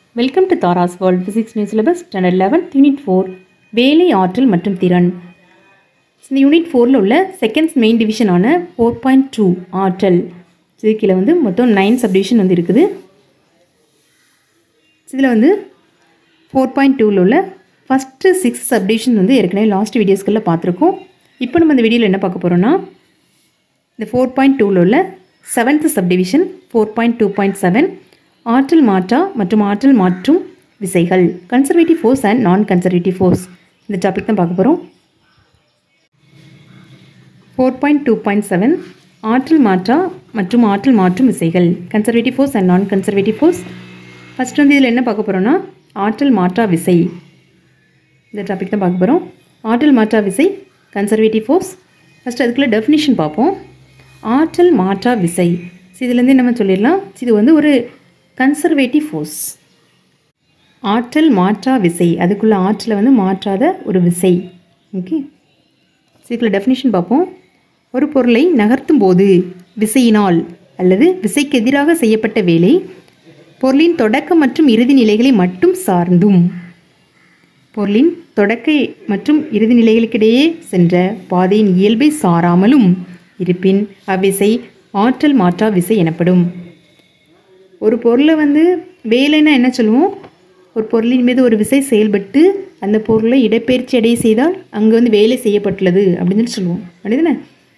welcome to Thara's world physics new syllabus standard eleventh unit four வேலை ஆற்றல் மற்றும் திறன் இந்த யூனிட் ஃபோரில் உள்ள செகண்ட்ஸ் மெயின் டிவிஷனான ஃபோர் பாயிண்ட் டூ ஆற்றல் இது கீழே வந்து மொத்தம் நைன் சப்டிவிஷன் வந்து இருக்குது இதில் வந்து ஃபோர் பாயிண்ட் டூவில் உள்ள ஃபஸ்ட்டு சிக்ஸ் சப்டிவிஷன் வந்து ஏற்கனவே லாஸ்ட் வீடியோஸ்களில் பார்த்துருக்கோம் இப்போ நம்ம இந்த வீடியோவில் என்ன பார்க்க போகிறோன்னா இந்த ஃபோர் பாயிண்ட் டூவில் உள்ள seventh subdivision four point two point seven ஆற்றல் மாற்றா மற்றும் ஆற்றல் மாற்றும் விசைகள் conservative force and non conservative force இந்த டாபிக் தான் பார்க்க போகிறோம் four point two point seven ஆற்றல் மாற்றா மற்றும் ஆற்றல் மாற்றும் விசைகள் conservative force and non conservative force first வந்து இதில் என்ன பார்க்க போகிறோன்னா ஆற்றல் மாற்றா விசை இந்த டாபிக் தான் பார்க்க போகிறோம் ஆற்றல் மாற்றா விசை கன்சர்வேட்டிவ் ஃபோர்ஸ் ஃபஸ்ட் அதுக்குள்ள டெஃபினிஷன் பார்ப்போம் ஆற்றல் மாற்றா விசை ஸோ இதுலேருந்து நம்ம சொல்லிடலாம் இது வந்து ஒரு கன்சர்வேட்டிவ் ஃபோர்ஸ் ஆற்றல் மாற்றா விசை அதுக்குள்ள ஆற்றலை வந்து மாற்றாத ஒரு விசை ஓகே இதுக்குள்ள டெஃபினிஷன் பார்ப்போம் ஒரு பொருளை நகர்த்தும் போது விசையினால் அல்லது விசைக்கு எதிராக செய்யப்பட்ட வேலை பொருளின் தொடக்க மற்றும் இறுதி நிலைகளை மட்டும் சார்ந்தும் பொருளின் தொடக்க மற்றும் இறுதி நிலைகளுக்கிடையே சென்ற பாதையின் இயல்பை சாராமலும் இருப்பின் அவ்விசை ஆற்றல் மாற்றா விசை எனப்படும் ஒரு பொருளை வந்து வேலைன்னா என்ன சொல்லுவோம் ஒரு பொருளின் மீது ஒரு விசை செயல்பட்டு அந்த பொருளை இடப்பெயர்ச்சி அடைய செய்தால் அங்கே வந்து வேலை செய்யப்பட்டுள்ளது அப்படின்னு சொல்லி சொல்லுவோம் அப்படிதானே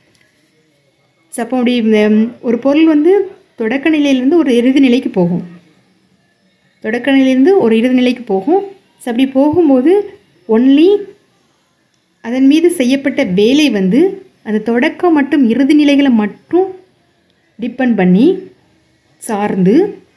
ஸோ அப்போ அப்படி இந்த ஒரு பொருள் வந்து தொடக்க நிலையிலேருந்து ஒரு இறுதி நிலைக்கு போகும் தொடக்க நிலையிலேருந்து ஒரு இறுதி நிலைக்கு போகும் ஸோ அப்படி போகும்போது ஒன்லி அதன் மீது செய்யப்பட்ட வேலை வந்து அந்த தொடக்கம் மற்றும் இறுதி நிலைகளை மட்டும் டிபெண்ட் பண்ணி சார்ந்து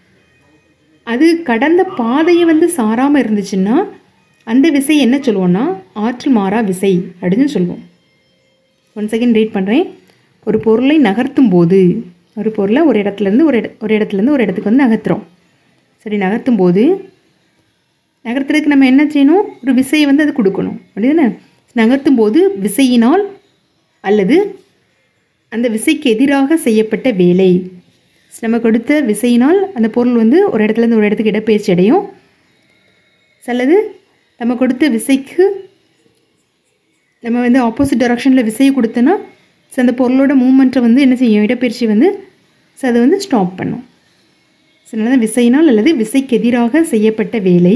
அது கடந்த பாதையை வந்து சாராமல் இருந்துச்சுன்னா அந்த விசை என்ன சொல்லுவோன்னா ஆற்றல் மாறா விசை அப்படின்னு சொல்லுவோம் ஒன் செகண்ட் ரீட் பண்ணுறேன் ஒரு பொருளை நகர்த்தும் போது ஒரு பொருளை ஒரு இடத்துலேருந்து ஒரு இட ஒரு இடத்துலேருந்து ஒரு இடத்துக்கு வந்து நகர்த்துறோம் சரி நகர்த்தும் போது நகர்த்துறதுக்கு நம்ம என்ன செய்யணும் ஒரு விசையை வந்து அது கொடுக்கணும் அப்படிதானே நகர்த்தும் போது விசையினால் அல்லது அந்த விசைக்கு எதிராக செய்யப்பட்ட வேலை நம்ம கொடுத்த விசையினால் அந்த பொருள் வந்து ஒரு இடத்துலேருந்து ஒரு இடத்துக்கு இடப்பெயர்ச்சி அடையும் அல்லது நம்ம கொடுத்த விசைக்கு நம்ம வந்து ஆப்போசிட் டைரக்ஷனில் விசையை கொடுத்தோன்னா ஸோ அந்த பொருளோட மூமெண்ட்டை வந்து என்ன செய்யும் இடப்பெயர்ச்சி வந்து ஸோ அதை வந்து ஸ்டாப் பண்ணும் ஸோ அதனால விசையினால் அல்லது விசைக்கு எதிராக செய்யப்பட்ட வேலை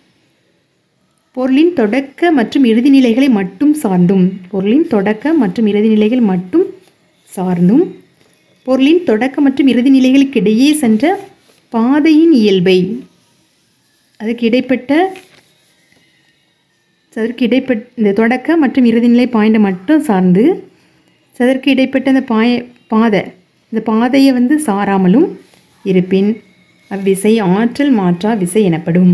பொருளின் தொடக்க மற்றும் இறுதி நிலைகளை மட்டும் சார்ந்தும் பொருளின் தொடக்க மற்றும் இறுதி நிலைகள் மட்டும் சார்ந்தும் பொருளின் தொடக்க மற்றும் இறுதி நிலைகளுக்கு இடையே சென்ற பாதையின் இயல்பை அதுக்கு இடைப்பட்ட அதற்கு இடைப்பட் இந்த தொடக்க மற்றும் இறுதி நிலை பாயிண்டை மட்டும் சார்ந்து அதற்கு இடைப்பட்ட அந்த பாய பாதை இந்த பாதையை வந்து சாராமலும் இருப்பின் அவ்விசை ஆற்றல் மாற்றா விசை எனப்படும்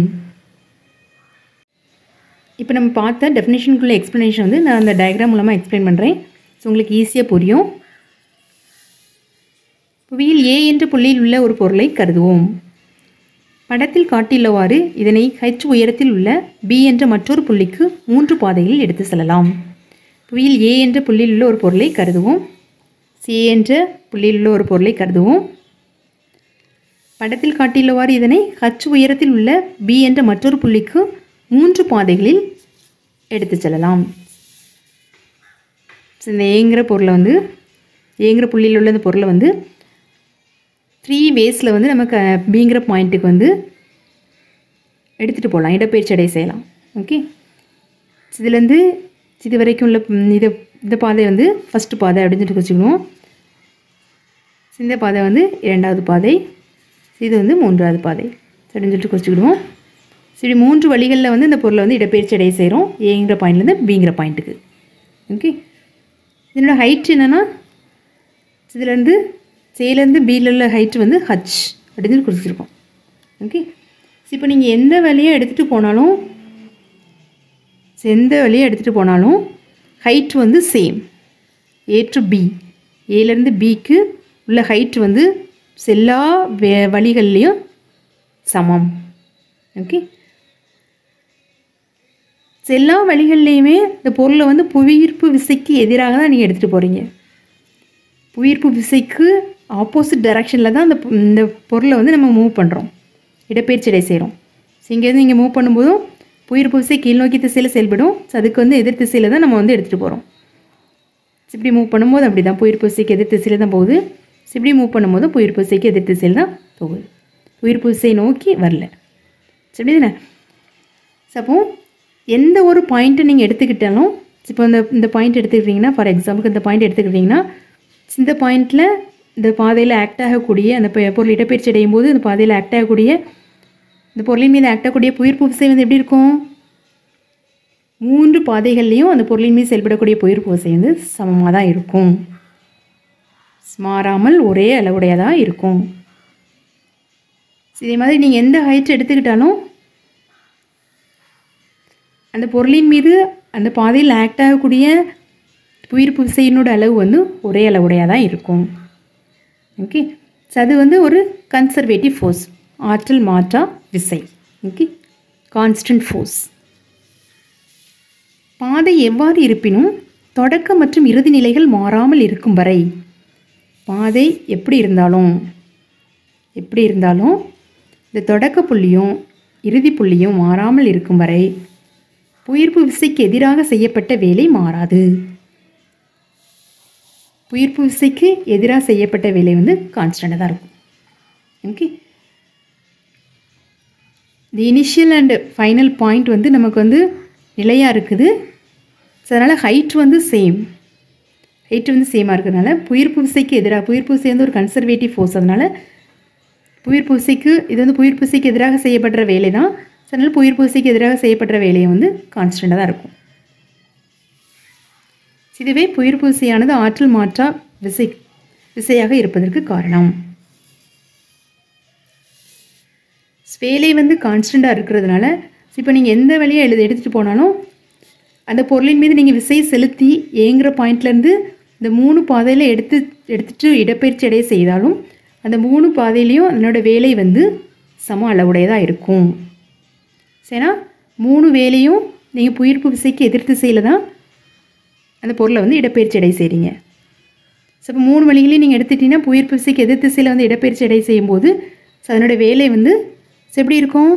இப்போ நம்ம பார்த்த டெஃபினேஷனுக்குள்ள எக்ஸ்ப்ளனேஷன் வந்து நான் அந்த டயக்ராம் மூலமாக எக்ஸ்பிளைன் பண்ணுறேன் ஸோ உங்களுக்கு ஈஸியாக புரியும் புவியில் ஏ என்ற புள்ளியில் உள்ள ஒரு பொருளை கருதுவோம் படத்தில் காட்டியுள்ளவாறு இதனை ஹெச் உயரத்தில் உள்ள பி என்ற மற்றொரு புள்ளிக்கு மூன்று பாதைகளில் எடுத்து செல்லலாம் புவியில் ஏ என்ற புள்ளியில் உள்ள ஒரு பொருளை கருதுவோம் சி என்ற புள்ளியில் உள்ள ஒரு பொருளை கருதுவோம் படத்தில் காட்டியுள்ளவாறு இதனை ஹச் உயரத்தில் உள்ள பி என்ற மற்றொரு புள்ளிக்கு மூன்று பாதைகளில் எடுத்து செல்லலாம் இந்த ஏங்கிற பொருளை வந்து ஏங்கிற புள்ளியில் உள்ள அந்த பொருளை வந்து த்ரீ வேஸில் வந்து நமக்கு பிங்கிற பாயிண்ட்டுக்கு வந்து எடுத்துகிட்டு போகலாம் இடப்பெயர்ச்சி அடைய செய்யலாம் ஓகே இதுலேருந்து இது வரைக்கும் உள்ள இதை இந்த பாதை வந்து ஃபஸ்ட்டு பாதை அப்படின்னு சொல்லிட்டு வச்சுக்கணும் இந்த பாதை வந்து இரண்டாவது பாதை இது வந்து மூன்றாவது பாதை அப்படின்னு சொல்லிட்டு குறிச்சிக்கிடுவோம் சரி மூன்று வழிகளில் வந்து இந்த பொருளை வந்து இடப்பெயர்ச்சி அடைய செய்கிறோம் ஏங்கிற பாயிண்ட்லேருந்து பிங்கிற பாயிண்ட்டுக்கு ஓகே இதனோட ஹைட் என்னென்னா இதுலேருந்து சேலேருந்து பியில் உள்ள ஹைட் வந்து ஹச் அப்படின்னு குறிச்சிருக்கோம் ஓகே இப்போ நீங்கள் எந்த வழியை எடுத்துகிட்டு போனாலும் எந்த வழியை எடுத்துகிட்டு போனாலும் ஹைட் வந்து சேம் ஏ டு பி ஏலேருந்து பிக்கு உள்ள ஹைட் வந்து எல்லா வே வழிகள்லேயும் சமம் ஓகே எல்லா வழிகள்லேயுமே இந்த பொருளை வந்து புவியீர்ப்பு விசைக்கு எதிராக தான் நீங்கள் எடுத்துகிட்டு போகிறீங்க புவியீர்ப்பு விசைக்கு ஆப்போசிட் டைரக்ஷனில் தான் அந்த இந்த பொருளை வந்து நம்ம மூவ் பண்ணுறோம் இடப்பெயர்ச்சி இடை செய்கிறோம் ஸோ இங்கேருந்து இங்கே மூவ் பண்ணும்போதும் புயிர்ப்பு விசை கீழ் நோக்கி திசையில் செயல்படும் ஸோ அதுக்கு வந்து எதிர் திசையில் தான் நம்ம வந்து எடுத்துகிட்டு போகிறோம் இப்படி மூவ் பண்ணும்போது அப்படி தான் புயிர்ப்பு விசைக்கு எதிர் திசையில் தான் போகுது ஸோ இப்படி மூவ் பண்ணும்போது புயிர்ப்பு விசைக்கு எதிர் திசையில் தான் போகுது புயிர்ப்பு விசை நோக்கி வரல சரி தானே ஸோ அப்போ எந்த ஒரு பாயிண்ட்டை நீங்கள் எடுத்துக்கிட்டாலும் இப்போ இந்த இந்த பாயிண்ட் எடுத்துக்கிட்டிங்கன்னா ஃபார் எக்ஸாம்பிளுக்கு இந்த பாயிண்ட் எடுத்துக்கிட்டிங்கன்னா இந்த பாயிண்டில் இந்த பாதையில் ஆக்ட் ஆகக்கூடிய அந்த பொ- பொருள் இடப்பெயர்ச்சி அடையும் போது இந்த பாதையில் ஆக்ட் ஆகக்கூடிய இந்த பொருளின் மீது ஆக்ட் ஆகக்கூடிய புயிர்ப்பு விசை வந்து எப்படி இருக்கும் மூன்று பாதைகள்லையும் அந்த பொருளின் மீது செயல்படக்கூடிய புயிர்ப்பு விசை வந்து சமமாக தான் இருக்கும் மாறாமல் ஒரே அளவுடையதாக இருக்கும் இதே மாதிரி நீங்கள் எந்த ஹைட் எடுத்துக்கிட்டாலும் அந்த பொருளின் மீது அந்த பாதையில் ஆக்ட் ஆகக்கூடிய புயிர்ப்பு விசையினோட அளவு வந்து ஒரே அளவுடையாக தான் இருக்கும் ஓகே ஸோ அது வந்து ஒரு கன்சர்வேட்டிவ் ஃபோர்ஸ் ஆற்றல் மாற்றா விசை ஓகே கான்ஸ்டன்ட் ஃபோர்ஸ் பாதை எவ்வாறு இருப்பினும் தொடக்க மற்றும் இறுதி நிலைகள் மாறாமல் இருக்கும் வரை பாதை எப்படி இருந்தாலும் எப்படி இருந்தாலும் இந்த தொடக்க புள்ளியும் இறுதி புள்ளியும் மாறாமல் இருக்கும் வரை புயிர்ப்பு விசைக்கு எதிராக செய்யப்பட்ட வேலை மாறாது புயிர்ப்பு விசைக்கு எதிராக செய்யப்பட்ட வேலை வந்து கான்ஸ்டண்ட்டாக தான் இருக்கும் okay the initial and final point வந்து நமக்கு வந்து நிலையாக இருக்குது ஸோ அதனால் ஹைட் வந்து சேம் ஹைட் வந்து சேமாக இருக்கிறதுனால புயிர்ப்பு விசைக்கு எதிராக புயிர்ப்பு விசை வந்து ஒரு கன்சர்வேட்டிவ் ஃபோர்ஸ் அதனால் புயிர்ப்பு விசைக்கு இது வந்து புயிர்ப்பு விசைக்கு எதிராக செய்யப்படுற வேலை தான் ஸோ அதனால் புயிர்ப்பு விசைக்கு எதிராக செய்யப்படுற வேலையை வந்து கான்ஸ்டண்ட்டாக தான் இருக்கும் இதுவே புயிர்ப்பு விசையானது ஆற்றல் மாற்றா விசை விசையாக இருப்பதற்கு காரணம் வேலை வந்து கான்ஸ்டண்ட்டாக இருக்கிறதுனால இப்போ நீங்கள் எந்த வழியை எழுத எடுத்துகிட்டு போனாலும் அந்த பொருளின் மீது நீங்கள் விசை செலுத்தி ஏங்குற பாயிண்ட்லேருந்து இந்த மூணு பாதையில் எடுத்து எடுத்துட்டு இடப்பெயர்ச்சி அடைய செய்தாலும் அந்த மூணு பாதையிலையும் அதனோட வேலை வந்து சம அளவுடையதாக இருக்கும் சரினா மூணு வேலையும் நீங்கள் புயிர்ப்பு விசைக்கு எதிர் திசையில் தான் அந்த பொருளை வந்து இடப்பெயர்ச்சி அடை செய்கிறீங்க ஸோ இப்போ மூணு வழிகளையும் நீங்கள் எடுத்துட்டீங்கன்னா புயிர்ப்பு விசைக்கு எதிர் திசையில் வந்து இடப்பெயர்ச்சி அடை செய்யும்போது ஸோ அதனோட வேலை வந்து ஸோ எப்படி இருக்கும்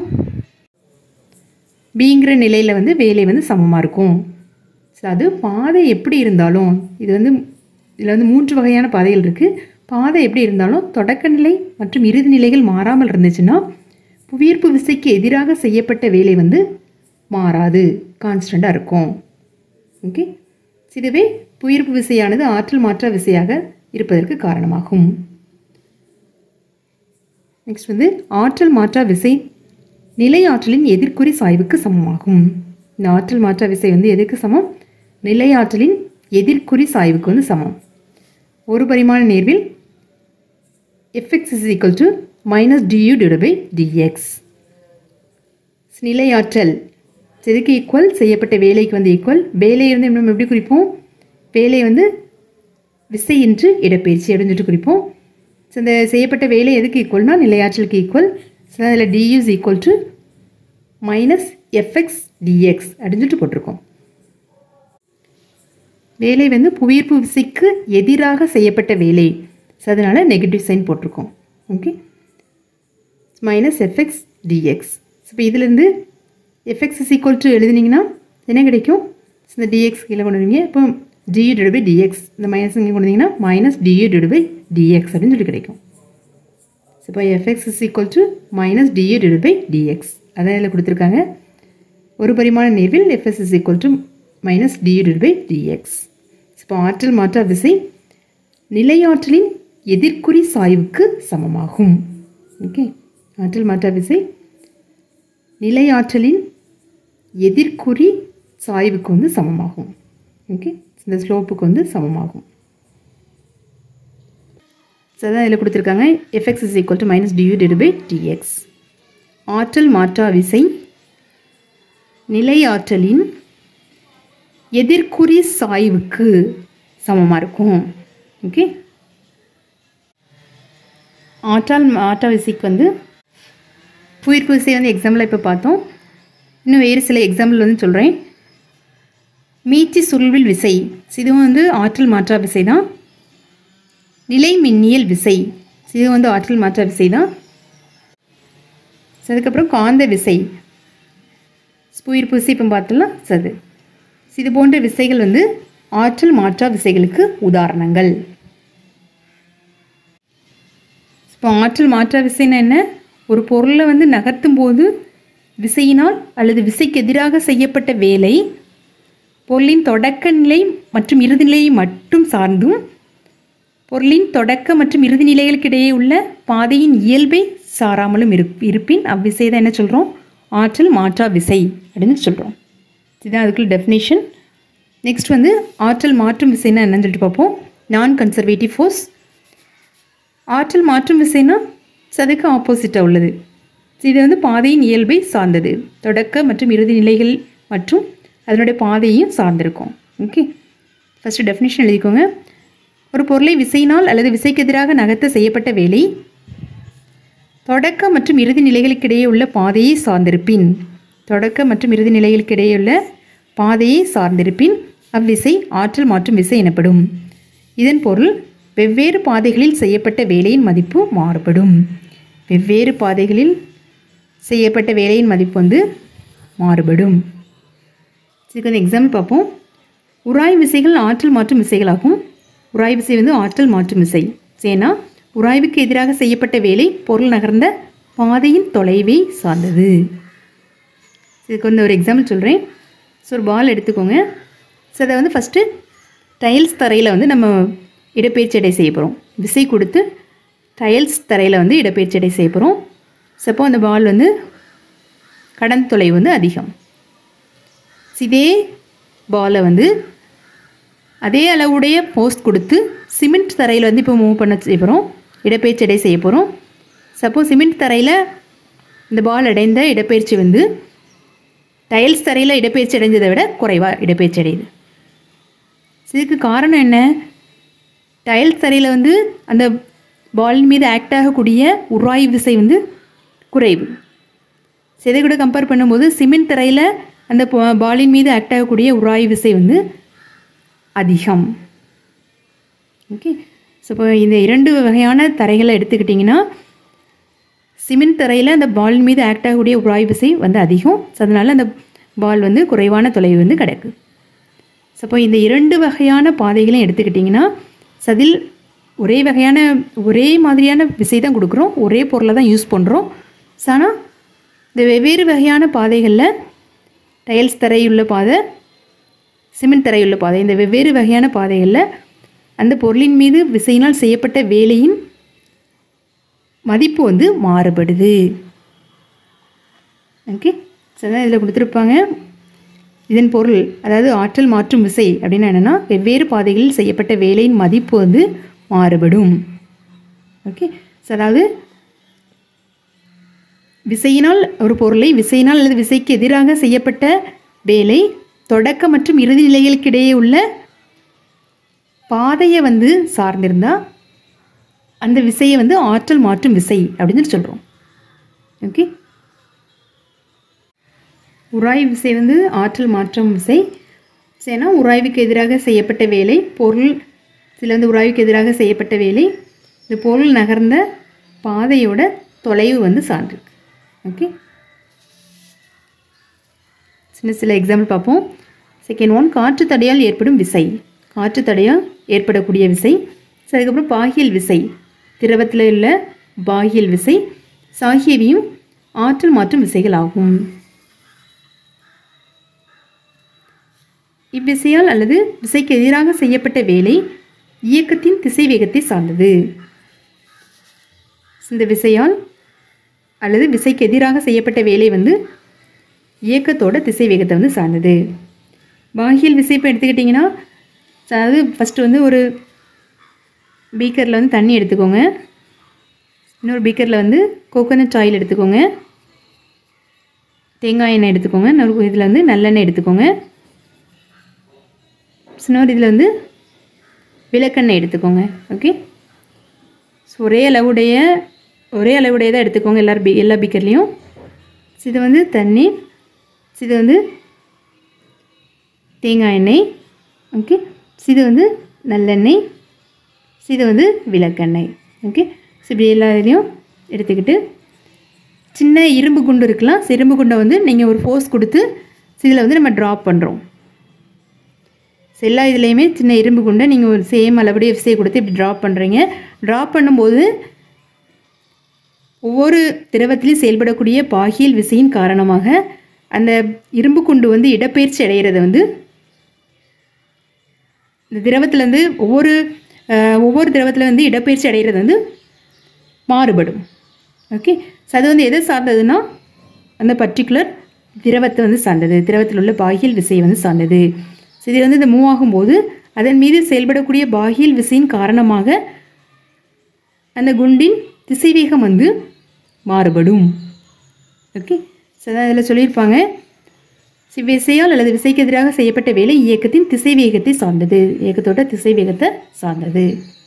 பிங்கிற நிலையில் வந்து வேலை வந்து சமமாக இருக்கும் ஸோ அது பாதை எப்படி இருந்தாலும் இது வந்து இதில் வந்து மூன்று வகையான பாதைகள் இருக்குது பாதை எப்படி இருந்தாலும் தொடக்க நிலை மற்றும் இறுதி நிலைகள் மாறாமல் இருந்துச்சுன்னா புவியீர்ப்பு விசைக்கு எதிராக செய்யப்பட்ட வேலை வந்து மாறாது கான்ஸ்டண்ட்டாக இருக்கும் ஓகே இதுவே புவியீர்ப்பு விசையானது ஆற்றல் மாற்ற விசையாக இருப்பதற்கு காரணமாகும் நெக்ஸ்ட் வந்து ஆற்றல் மாற்றா விசை நிலை ஆற்றலின் எதிர்க்குறி சாய்வுக்கு சமமாகும் இந்த ஆற்றல் மாற்றா விசை வந்து எதுக்கு சமம் நிலை ஆற்றலின் எதிர்க்குறி சாய்வுக்கு வந்து சமம் ஒரு பரிமாண நேர்வில் FX is equal to minus DU divide by DX நிலை ஆற்றல் எதுக்கு ஈக்குவல் செய்யப்பட்ட வேலைக்கு வந்து ஈக்குவல் வேலை இருந்து நம்ம எப்படி குறிப்போம் வேலை வந்து விசையின்றி இடப்பெயர்ச்சி அப்படின்னு சொல்லிட்டு குறிப்போம் ஸோ இந்த செய்யப்பட்ட வேலை எதுக்கு ஈக்குவல்னா நிலையாற்றலுக்கு ஈக்குவல் ஸோ அதில் D is equal to minus FX DX அப்படின்னு சொல்லிட்டு போட்டிருக்கோம் வேலை வந்து புவியீர்ப்பு விசைக்கு எதிராக செய்யப்பட்ட வேலை ஸோ அதனால் நெகட்டிவ் சைன் போட்டிருக்கோம் ஓகே மைனஸ் எஃப்எக்ஸ் டிஎக்ஸ் இப்போ இதுலேருந்து எஃப்எக்ஸ் இஸ் ஈக்குவல் டு எழுதுனீங்கன்னா என்ன கிடைக்கும் So, இந்த டிஎக்ஸ் கீழே கொண்டு வருவீங்க இப்போ டியூ டிடு பை டிஎக்ஸ் இந்த மைனஸ் இங்கே கொண்டு வந்தீங்கன்னா மைனஸ் டியூ டிடு பை டிஎக்ஸ் அப்படின்னு சொல்லி கிடைக்கும் ஸோ இப்போ FX is equal to minus DU டிடு பை டிஎக்ஸ் அதான் இதில் கொடுத்துருக்காங்க ஒரு பரிமாண நேர்வில் FX is equal to minus DU டிடு பை டிஎக்ஸ் இப்போ ஆற்றல் மாற்றா விசை நிலையாற்றலின் எதிர்க்குறி சாய்வுக்கு சமமாகும் ஓகே ஆற்றல் மாற்றா விசை நிலையாற்றலின் எதிர்க்குறி சாய்வுக்கு வந்து சமமாகும் ஓகே இந்த ஸ்லோப்புக்கு வந்து சமமாகும் ஸோ அதான் இதில் கொடுத்துருக்காங்க FX is equal to minus DU டிடு பை டிஎக்ஸ் ஆற்றல் மாற்றா விசை நிலை ஆற்றலின் எதிர்க்குறி சாய்வுக்கு சமமாக இருக்கும் ஓகே ஆற்றல் மாற்றா விசைக்கு வந்து புயிர்ப்பு விசை வந்து எக்ஸாம்பிள் இப்போ பார்த்தோம் இன்னும் வேறு சில எக்ஸாம்பிள் வந்து சொல்கிறேன் மீச்சி சுருள்வில் விசை இதுவும் வந்து ஆற்றல் மாற்றா விசை தான் நிலை மின்னியல் விசை இது வந்து ஆற்றல் மாற்றா விசை தான் So, அதுக்கப்புறம் காந்த விசை புயிர்ப்பு விசை இப்போ பார்த்தலாம் சது இது போன்ற விசைகள் வந்து ஆற்றல் மாற்றா விசைகளுக்கு உதாரணங்கள் இப்போ ஆற்றல் மாற்றா விசைன்னா என்ன ஒரு பொருளை வந்து நகர்த்தும் போது விசையினால் அல்லது விசைக்கு எதிராக செய்யப்பட்ட வேலை பொருளின் தொடக்க நிலை மற்றும் இறுதி நிலையை மட்டும் சார்ந்தும் பொருளின் தொடக்க மற்றும் இறுதி நிலைகளுக்கு இடையே உள்ள பாதையின் இயல்பை சாராமலும் இருப் இருப்பின் அவ்விசை தான் என்ன சொல்கிறோம் ஆற்றல் மாற்றா விசை அப்படின்னு சொல்கிறோம் இதுதான் அதுக்குள்ள டெஃபினேஷன் நெக்ஸ்ட் வந்து ஆற்றல் மாற்றும் விசைன்னா என்னன்னு சொல்லிட்டு பார்ப்போம் நான் கன்சர்வேட்டிவ் ஃபோர்ஸ் ஆற்றல் மாற்றும் விசைனா அதுக்கு ஆப்போசிட்டாக உள்ளது இது வந்து பாதையின் இயல்பை சார்ந்தது தொடக்க மற்றும் இறுதி நிலைகள் மற்றும் அதனுடைய பாதையையும் சார்ந்திருக்கும் ஓகே ஃபஸ்ட்டு டெஃபினேஷன் எழுதிக்கோங்க ஒரு பொருளை விசையினால் அல்லது விசைக்கு எதிராக நகர்த்த செய்யப்பட்ட வேலை தொடக்க மற்றும் இறுதி நிலைகளுக்கிடையே உள்ள பாதையை சார்ந்திருப்பின் தொடக்க மற்றும் இறுதி நிலைகளுக்கிடையே உள்ள பாதையை சார்ந்திருப்பின் அவ்விசை ஆற்றல் மாற்றும் விசை எனப்படும் இதன் பொருள் வெவ்வேறு பாதைகளில் செய்யப்பட்ட வேலையின் மதிப்பு மாறுபடும் வெவ்வேறு பாதைகளில் செய்யப்பட்ட வேலையின் மதிப்பு வந்து மாறுபடும் இதுக்கு வந்து எக்ஸாம்பிள் பார்ப்போம் உராய் விசைகள் ஆற்றல் மாற்றும் விசைகளாகும் உராய் விசை வந்து ஆற்றல் மாற்றும் விசை ஏன்னா உராய்வுக்கு எதிராக செய்யப்பட்ட வேலை பொருள் நகர்ந்த பாதையின் தொலைவை சார்ந்தது இதுக்கு வந்து ஒரு எக்ஸாம்பிள் சொல்கிறேன் ஸோ ஒரு பால் எடுத்துக்கோங்க ஸோ அதை வந்து ஃபஸ்ட்டு டைல்ஸ் தரையில் வந்து நம்ம இடப்பெயர்ச்சி அடை செய்ய போகிறோம் விசை கொடுத்து டைல்ஸ் தரையில் வந்து இடப்பெயர்ச்சி அடை செய்ய போகிறோம் சப்போ அந்த பால் வந்து கடந்த தொலைவு வந்து அதிகம் இதே பாலை வந்து அதே அளவுடைய போஸ்ட் கொடுத்து சிமெண்ட் தரையில் வந்து இப்போ மூவ் பண்ண செய்ய போகிறோம் இடப்பெயர்ச்சி அடை செய்ய போகிறோம் சப்போஸ் சிமெண்ட் தரையில் இந்த பால் அடைந்த இடப்பெயர்ச்சி வந்து டைல்ஸ் தரையில் இடப்பெயர்ச்சி அடைஞ்சதை விட குறைவாக இடப்பெயர்ச்சி அடையுது இதுக்கு காரணம் என்ன டைல்ஸ் தரையில் வந்து அந்த பாலின் மீது ஆக்ட் ஆகக்கூடிய உராய் விசை வந்து குறைவு இதை கூட கம்பேர் பண்ணும்போது சிமெண்ட் தரையில் அந்த பா- பாலின் மீது ஆக்ட் ஆகக்கூடிய உராய் விசை வந்து அதிகம் ஓகே ஸோ இப்போ இந்த இரண்டு வகையான தரைகளை எடுத்துக்கிட்டிங்கன்னா சிமெண்ட் தரையில் அந்த பால் மீது ஆக்ட் ஆகக்கூடிய உராய் விசை வந்து அதிகம் ஸோ அதனால் அந்த பால் வந்து குறைவான தொலைவு வந்து கிடக்கு ஸோ அப்போ இந்த இரண்டு வகையான பாதைகளையும் எடுத்துக்கிட்டிங்கன்னா so அதில் ஒரே வகையான ஒரே மாதிரியான விசை தான் கொடுக்குறோம் ஒரே பொருளை தான் யூஸ் பண்ணுறோம் ஸோ ஆனால் இந்த வெவ்வேறு வகையான பாதைகளில் டைல்ஸ் தரையுள்ள பாதை சிமெண்ட் தரையுள்ள பாதை இந்த வெவ்வேறு வகையான பாதைகளில் அந்த பொருளின் மீது விசையினால் செய்யப்பட்ட வேலையின் மதிப்பு வந்து மாறுபடுது ஓகே ஸோ அதான் இதில் கொடுத்துருப்பாங்க இதன் பொருள் அதாவது ஆற்றல் மாற்றும் விசை அப்படின்னா என்னென்னா வெவ்வேறு பாதைகளில் செய்யப்பட்ட வேலையின் மதிப்பு வந்து மாறுபடும் ஓகே ஸோ அதாவது விசையினால் ஒரு பொருளை விசையினால் அல்லது விசைக்கு எதிராக செய்யப்பட்ட வேலை தொடக்க மற்றும் இறுதி நிலைகளுக்கிடையே உள்ள பாதையை வந்து சார்ந்திருந்தா அந்த விசையை வந்து ஆற்றல் மாற்றும் விசை அப்படின்னு சொல்லி சொல்கிறோம் ஓகே உராய் விசை வந்து ஆற்றல் மாற்றும் விசை ஏன்னா உராய்வுக்கு எதிராக செய்யப்பட்ட வேலை பொருள் சில வந்து உராய்வுக்கு எதிராக செய்யப்பட்ட வேலை இந்த பொருள் நகர்ந்த பாதையோட தொலைவு வந்து சார்ந்திருக்கு ஓகே சின்ன சில எக்ஸாம்பிள் பார்ப்போம் செகண்ட் ஒன் காற்று தடையால் ஏற்படும் விசை காற்று தடையால் ஏற்படக்கூடிய விசை So, அதுக்கப்புறம் பாகியல் விசை திரவத்தில் உள்ள பாகியல் விசை ஆகியவையும் ஆற்றல் மாற்றும் விசைகள் ஆகும் இவ்விசையால் அல்லது விசைக்கு எதிராக செய்யப்பட்ட வேலை இயக்கத்தின் திசை வேகத்தை சார்ந்தது இந்த விசையால் அல்லது விசைக்கு எதிராக செய்யப்பட்ட வேலை வந்து இயக்கத்தோட திசை வேகத்தை வந்து சார்ந்தது பாகியல் விசை இப்போ எடுத்துக்கிட்டிங்கன்னா அதாவது ஃபஸ்ட்டு வந்து ஒரு பீக்கரில் வந்து தண்ணி எடுத்துக்கோங்க இன்னொரு பீக்கரில் வந்து கோகோனட் ஆயில் எடுத்துக்கோங்க தேங்காய் எண்ணெய் எடுத்துக்கோங்க இன்னொரு இதில் வந்து நல்லெண்ணெய் எடுத்துக்கோங்க இன்னொரு இதில் வந்து விளக்கெண்ணெய் எடுத்துக்கோங்க ஓகே ஸோ ஒரே அளவுடைய ஒரே அளவுடையதாக எடுத்துக்கோங்க எல்லாரும் பீ எல்லா பீக்கர்லேயும் இது வந்து தண்ணி இது வந்து தேங்காய் எண்ணெய் ஓகே இது வந்து நல்லெண்ணெய் இது வந்து விளக்கெண்ணெய் ஓகே ஸோ இப்படி எல்லா இதுலேயும் எடுத்துக்கிட்டு சின்ன இரும்பு குண்டு இருக்கலாம் ஸோ இரும்பு குண்டை வந்து நீங்கள் ஒரு ஃபோர்ஸ் கொடுத்து இதில் வந்து நம்ம ட்ராப் பண்ணுறோம் எல்லா இதுலேயுமே சின்ன இரும்பு குண்டை நீங்கள் ஒரு சேம் அளவுடைய விசையை கொடுத்து இப்படி ட்ராப் பண்ணுறீங்க ட்ராப் பண்ணும்போது ஒவ்வொரு திரவத்திலையும் செயல்படக்கூடிய பாகியல் விசையின் காரணமாக அந்த இரும்பு குண்டு வந்து இடப்பெயர்ச்சி அடைகிறத வந்து இந்த திரவத்துலேருந்து ஒவ்வொரு அஹ், ஒவ்வொரு திரவத்தில் வந்து இடப்பெயர்ச்சி அடைகிறது வந்து மாறுபடும் ஓகே ஸோ அது வந்து எதை சார்ந்ததுன்னா அந்த பர்டிகுலர் திரவத்தை வந்து சார்ந்தது திரவத்தில் உள்ள பாகியல் விசையை வந்து சார்ந்தது ஸோ இது வந்து இது மூவ் ஆகும்போது அதன் மீது செயல்படக்கூடிய பாகியல் விசையின் காரணமாக அந்த குண்டின் திசைவேகம் வந்து மாறுபடும் ஓகே ஸோ அதான் அதில் சொல்லியிருப்பாங்க சி- விசையால் அல்லது விசைக்கு எதிராக செய்யப்பட்ட வேலை இயக்கத்தின் திசைவேகத்தை சார்ந்தது இயக்கத்தோட திசைவேகத்தை சார்ந்தது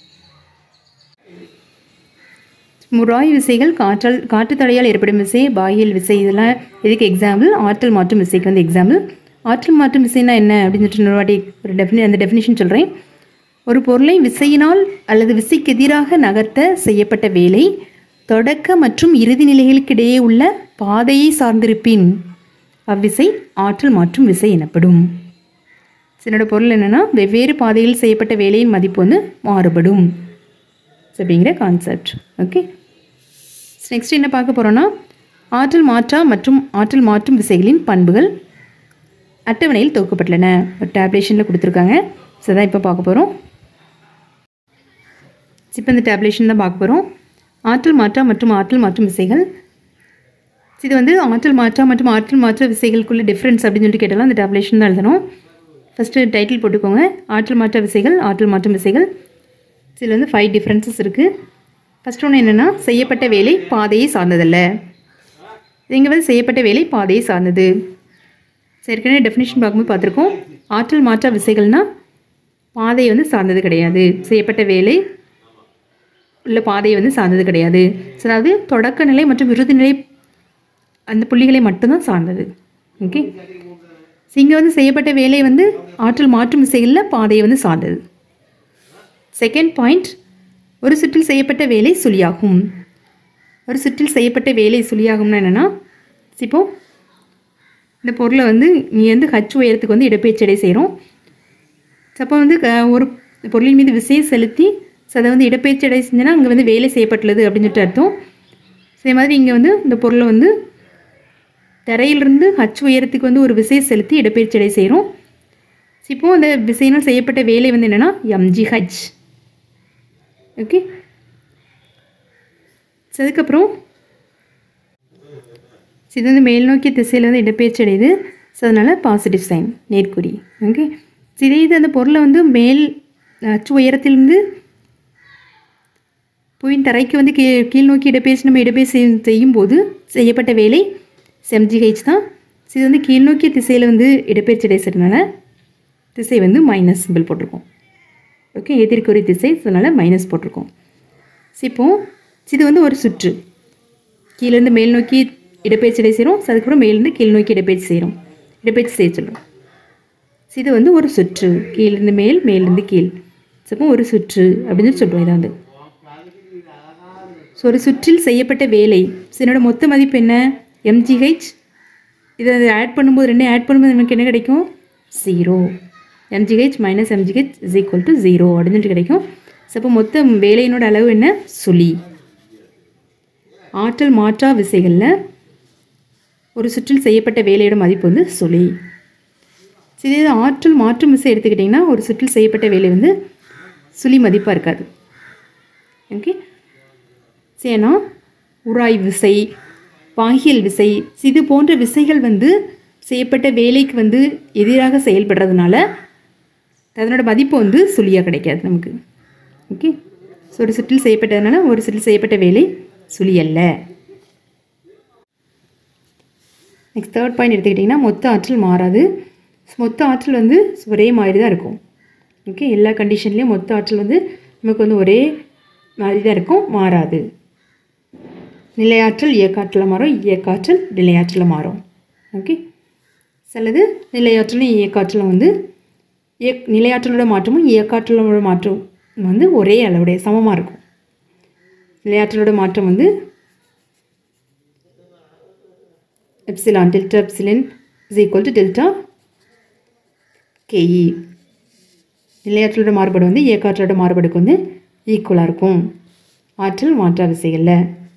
முராய் விசைகள் காற்றல் காற்று தடையால் ஏற்படும் விசை பாகியல் விசை இதெல்லாம் இதுக்கு எக்ஸாம்பிள் ஆற்றல் மாற்றும் விசைக்கு வந்து எக்ஸாம்பிள் ஆற்றல் மாற்றும் விசைனா என்ன அப்படின்னு சொல்லிட்டு இன்னொரு வாட்டி ஒரு டெஃபினி அந்த டெஃபினிஷன் சொல்கிறேன் ஒரு பொருளை விசையினால் அல்லது விசைக்கு எதிராக நகர்த்த செய்யப்பட்ட வேலை தொடக்க மற்றும் இறுதி நிலைகளுக்கிடையே உள்ள பாதையை சார்ந்திருப்பின் அவ்விசை ஆற்றல் மாற்றும் விசை எனப்படும் இதனோட பொருள் என்னென்னா வெவ்வேறு பாதையில் செய்யப்பட்ட வேலையின் மதிப்பு வந்து மாறுபடும் So, அப்படிங்கிற கான்செப்ட் ஓகே நெக்ஸ்ட் என்ன பார்க்க போகிறோன்னா ஆற்றல் மாற்றா மற்றும் ஆற்றல் மாற்றும் விசைகளின் பண்புகள் அட்டவணையில் தொகுக்கப்பட்டுள்ளன ஒரு டேப்லேஷனில் கொடுத்துருக்காங்க ஸோ தான் இப்போ பார்க்க போகிறோம் இப்போ இந்த டேப்லேஷன் தான் பார்க்க போகிறோம் ஆற்றல் மாற்றா மற்றும் ஆற்றல் மாற்றும் விசைகள் இது வந்து ஆற்றல் மாற்றா மற்றும் ஆற்றல் மாற்ற விசைகளுக்குள்ள டிஃப்ரென்ஸ் அப்படின்னு சொல்லிட்டு கேட்டாலும் அந்த டேப்லேஷன் தான் எழுதணும் ஃபஸ்ட்டு டைட்டில் போட்டுக்கோங்க ஆற்றல் மாற்ற விசைகள் ஆற்றல் மாற்றும் விசைகள் இதில் வந்து ஃபைவ் டிஃப்ரென்சஸ் இருக்குது ஃபஸ்ட் ஒன்று என்னென்னா செய்யப்பட்ட வேலை பாதையை சார்ந்ததல்ல இங்கே வந்து செய்யப்பட்ட வேலை பாதையை சார்ந்தது சரி, ஏற்கனவே டெஃபினிஷன் பார்க்கும்போது பார்த்துருக்கோம் ஆற்றல் மாற்ற விசைகள்னால் பாதையை வந்து சார்ந்தது கிடையாது செய்யப்பட்ட வேலை உள்ள பாதையை வந்து சார்ந்தது கிடையாது ஸோ அதாவது தொடக்க நிலை மற்றும் இறுதி நிலை அந்த புள்ளிகளை மட்டும்தான் சார்ந்தது ஓகே இங்கே வந்து செய்யப்பட்ட வேலை வந்து ஆற்றல் மாற்றும் விசைகளில் பாதையை வந்து சார்ந்தது செகண்ட் பாயிண்ட் ஒரு சுற்றில் செய்யப்பட்ட வேலை சுழியாகும் ஒரு சுற்றில் செய்யப்பட்ட வேலை சுழியாகும்னா என்னென்னா இப்போ இந்த பொருளை வந்து நீ வந்து ஹச் உயரத்துக்கு வந்து இடப்பெயர்ச்சடை செய்கிறோம் அப்போ வந்து க- ஒரு பொருளின் மீது விசையை செலுத்தி ஸோ அதை வந்து இடப்பெயர்ச்சடை செஞ்சோன்னா அங்கே வந்து வேலை செய்யப்பட்டுள்ளது அப்படின்னு சொல்லிட்டு அர்த்தம் ஸோ இதே மாதிரி இங்கே வந்து இந்த பொருளை வந்து தரையிலிருந்து ஹச் உயரத்துக்கு வந்து ஒரு விசையை செலுத்தி இடப்பெயர்ச்சடை செய்கிறோம் இப்போ அந்த விசையினால் செய்யப்பட்ட வேலை வந்து என்னென்னா எம்ஜிஹெச் ஓகே ஸோ அதுக்கப்புறம் ஸோ இது வந்து மேல் நோக்கிய திசையில் வந்து இடப்பெயர்ச்சி அடையுது ஸோ அதனால் பாசிட்டிவ் சைன் நேர்குறி ஓகே ஸோ இதே இது அந்த பொருளை வந்து மேல் அச்சு உயரத்திலிருந்து புவியின் தரைக்கு வந்து கீழ் கீழ் நோக்கி இடப்பெயர்ச்சி நம்ம இடப்பெயர்ச்சி செய்யும் செய்யும்போது செய்யப்பட்ட வேலை செம்ஜிஹெச் தான் ஸோ இது வந்து கீழ் நோக்கிய திசையில் வந்து இடப்பெயர்ச்சி அடைச்சதுனால திசை வந்து மைனஸ் சிம்பிள் போட்டிருக்கோம் ஓகே எதிர்குறி திசை அதனால் மைனஸ் போட்டிருக்கோம் ஸோ இப்போ இது வந்து ஒரு சுற்று கீழேருந்து மேல் நோக்கி இடப்பெயர்ச்சி அடை செய்கிறோம் ஸோ அதுக்கப்புறம் மேலேருந்து கீழ் நோக்கி இடப்பெயர்ச்சி செய்கிறோம் இடப்பெயர்ச்சி செய்ய சொல்கிறோம் ஸோ இது வந்து ஒரு சுற்று கீழிருந்து மேல் மேலிருந்து கீழ் ஸோ அப்போ ஒரு சுற்று அப்படின்னு சொல்லி சொல்கிறோம் இதை வந்து ஸோ ஒரு சுற்றில் செய்யப்பட்ட வேலை ஸோ என்னோட மொத்த மதிப்பு என்ன எம்ஜிஹெச் இதை ஆட் பண்ணும்போது ரெண்டையும் ஆட் பண்ணும்போது நமக்கு என்ன கிடைக்கும் zero MGH minus MGH is equal to zero அப்படின்னு சொல்லிட்டு கிடைக்கும் ஸோ அப்போ மொத்த வேலையினோட அளவு என்ன சுழி ஆற்றல் மாற்றா விசைகளில் ஒரு சுற்றில் செய்யப்பட்ட வேலையோட மதிப்பு வந்து சுழி சரி இது ஆற்றல் மாற்றும் விசை எடுத்துக்கிட்டிங்கன்னா ஒரு சுற்றில் செய்யப்பட்ட வேலை வந்து சுழி மதிப்பாக இருக்காது ஓகே ஏன்னா உராய் விசை பாகியல் விசை இது போன்ற விசைகள் வந்து செய்யப்பட்ட வேலைக்கு வந்து எதிராக செயல்படுறதுனால அதனோட மதிப்பு வந்து சுழியாக கிடைக்காது நமக்கு ஓகே ஸோ ஒரு சுற்றில் செய்யப்பட்டதுனால ஒரு சுற்றில் செய்யப்பட்ட வேலை சுழி அல்ல நெக்ஸ்ட் தேர்ட் பாயிண்ட் எடுத்துக்கிட்டிங்கன்னா மொத்த ஆற்றல் மாறாது மொத்த ஆற்றல் வந்து ஒரே மாதிரி தான் இருக்கும் ஓகே எல்லா கண்டிஷன்லேயும் மொத்த ஆற்றல் வந்து நமக்கு வந்து ஒரே மாதிரி தான் இருக்கும் மாறாது நிலையாற்றல் இயக்காற்றலாக மாறும் இயக்காற்றல் நிலையாற்றலாக மாறும் ஓகே சிலது நிலையாற்றலும் இயக்காற்றலும் வந்து இயக் நிலையாற்றலோட மாற்றமும் இயக்காற்றலோட மாற்றம் வந்து ஒரே அளவுடைய சமமாக இருக்கும் நிலையாற்றலோட மாற்றம் வந்து epsilon delta epsilon is equal to delta KE நிலையாற்றலோட மாறுபாடு வந்து இயக்காற்றலோட மாறுபாடுக்கு வந்து ஈக்குவலாக இருக்கும் ஆற்றல் மாற்றா விசைகளில்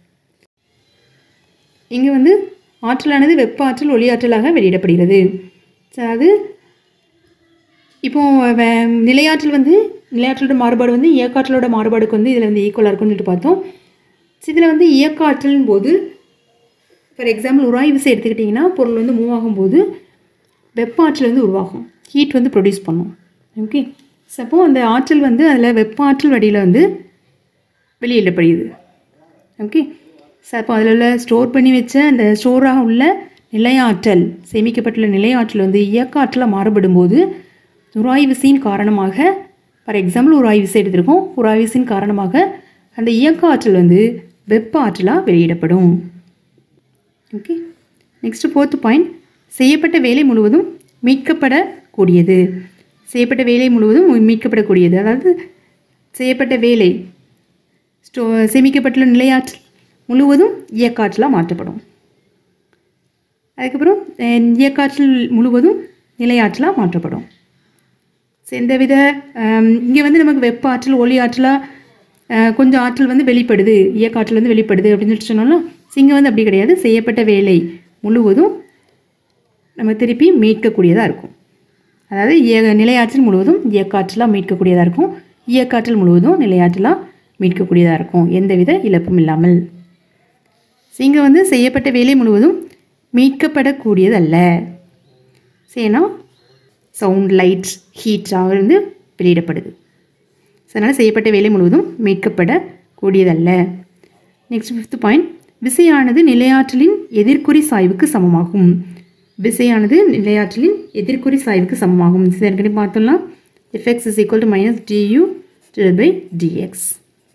இங்கே வந்து ஆற்றலானது வெப்ப ஆற்றல் ஒளி ஆற்றலாக வெளியிடப்படுகிறது அதாவது இப்போ வே- நிலையாற்றல் வந்து நிலையாற்றலோட மாறுபாடு வந்து இயக்காற்றலோட மாறுபாடுக்கு வந்து இதில் வந்து ஈக்குவலாக இருக்கும்னு சொல்லிட்டு பார்த்தோம் இதில் வந்து இயக்க ஆற்றலின் போது ஃபார் எக்ஸாம்பிள் உராய் விசை எடுத்துக்கிட்டிங்கன்னா பொருள் வந்து மூவ் ஆகும்போது வெப்ப ஆற்றல் வந்து உருவாகும் ஹீட் வந்து ப்ரொடியூஸ் பண்ணும் ஓகே சப்போ அந்த ஆற்றல் வந்து அதில் வெப்ப ஆற்றல் வடியில் வந்து வெளியிடப்படுகிறது ஓகே ஸோ அப்போ அதில் உள்ள ஸ்டோர் பண்ணி வச்ச அந்த ஸ்டோராக உள்ள நிலையாற்றல் சேமிக்கப்பட்டுள்ள நிலையாற்றல் வந்து இயக்க ஆற்றலாக மாறுபடும் போது உராய் விசையின் காரணமாக ஃபார் எக்ஸாம்பிள் உராய் விசை எடுத்திருக்கோம் உராய் விசையின் காரணமாக அந்த இயக்க ஆற்றல் வந்து வெப்ப ஆற்றலாக வெளியிடப்படும் ஓகே நெக்ஸ்ட் ஃபோர்த் பாயிண்ட் செய்யப்பட்ட வேலை முழுவதும் மீட்கப்படக்கூடியது செய்யப்பட்ட வேலை முழுவதும் மீட்கப்படக்கூடியது அதாவது செய்யப்பட்ட வேலை ஸ்டோ சேமிக்கப்பட்டுள்ள நிலையாற்றல் முழுவதும் இயக்காற்றலாக மாற்றப்படும் அதுக்கப்புறம் அஹ், இயக்காற்றல் முழுவதும் நிலையாற்றலாக மாற்றப்படும் ஸோ எந்தவித இங்கே வந்து நமக்கு வெப்ப ஆற்றல் ஒளி ஆற்றலாக கொஞ்சம் ஆற்றல் வந்து வெளிப்படுது இயக்காற்றல் வந்து வெளிப்படுது அப்படின்னு சொல்லிட்டு சொன்னோம்னா இங்கே வந்து அப்படி கிடையாது செய்யப்பட்ட வேலை முழுவதும் நம்ம திருப்பி மீட்கக்கூடியதாக இருக்கும் அதாவது இய நிலையாற்றல் முழுவதும் இயக்காற்றலாக மீட்கக்கூடியதாக இருக்கும் இயக்காற்றல் முழுவதும் நிலையாற்றலாக மீட்கக்கூடியதாக இருக்கும் எந்தவித இழப்பும் இல்லாமல் இங்கே வந்து செய்யப்பட்ட வேலை முழுவதும் மீட்கப்படக்கூடியதல்ல சேனா சவுண்ட் லைட்ஸ் ஹீட்ஸாக வந்து வெளியிடப்படுது ஸோ அதனால் செய்யப்பட்ட வேலை முழுவதும் மீட்கப்படக்கூடியதல்ல நெக்ஸ்ட் ஃபிஃப்த் பாயிண்ட் விசையானது நிலையாற்றலின் எதிர்க்குறி சாய்வுக்கு சமமாகும் விசையானது நிலையாற்றலின் எதிர்க்குறி சாய்வுக்கு சமமாகும் இது ஏற்கனவே பார்த்தோம்னா FX is equal to minus DU by DX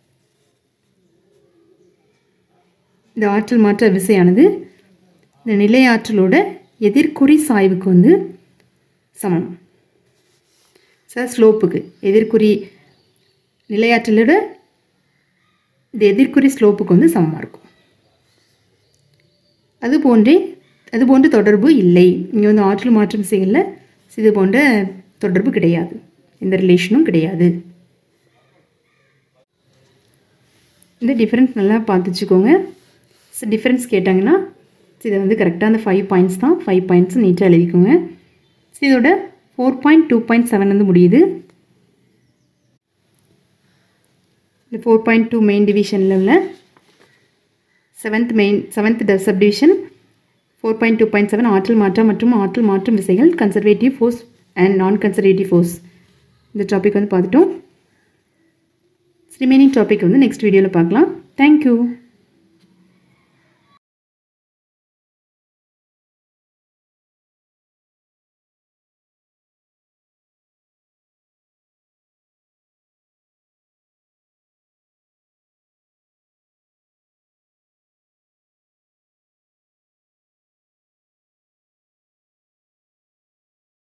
இந்த ஆற்றல் மாற்ற விசையானது இந்த நிலையாற்றலோட எதிர்க்குறி சாய்வுக்கு வந்து சமம் சார் ஸ்லோப்புக்கு எதிர்க்குறி நிலையாற்றலோட இந்த எதிர்க்குறி ஸ்லோப்புக்கு வந்து சமமாக இருக்கும் அது போன்றே அது போன்ற தொடர்பு இல்லை இங்கே வந்து ஆற்றல் மாற்றம் விசைகளில் இது போன்ற தொடர்பு கிடையாது எந்த ரிலேஷனும் கிடையாது இந்த டிஃப்ரென்ஸ் நல்லா பார்த்து வச்சுக்கோங்க ஸோ டிஃப்ரென்ஸ் கேட்டாங்கன்னா இதை வந்து கரெக்டாக அந்த ஃபைவ் பாயிண்ட்ஸ் தான் ஃபைவ் பாயிண்ட்ஸ் நீட்டாக எழுதிக்கோங்க ஸோ இதோட four point two point seven வந்து முடியுது இந்த ஃபோர் பாயிண்ட் டூ மெயின் டிவிஷனில் உள்ள seventh main seventh sub division four point two point seven ஆற்றல் மாற்றம் மற்றும் ஆற்றல் மாற்றும் விசைகள் conservative force and non conservative force இந்த டாபிக் வந்து பார்த்துட்டோம் ரிமைனிங் டாபிக் வந்து நெக்ஸ்ட் வீடியோவில் பார்க்கலாம் தேங்க்யூ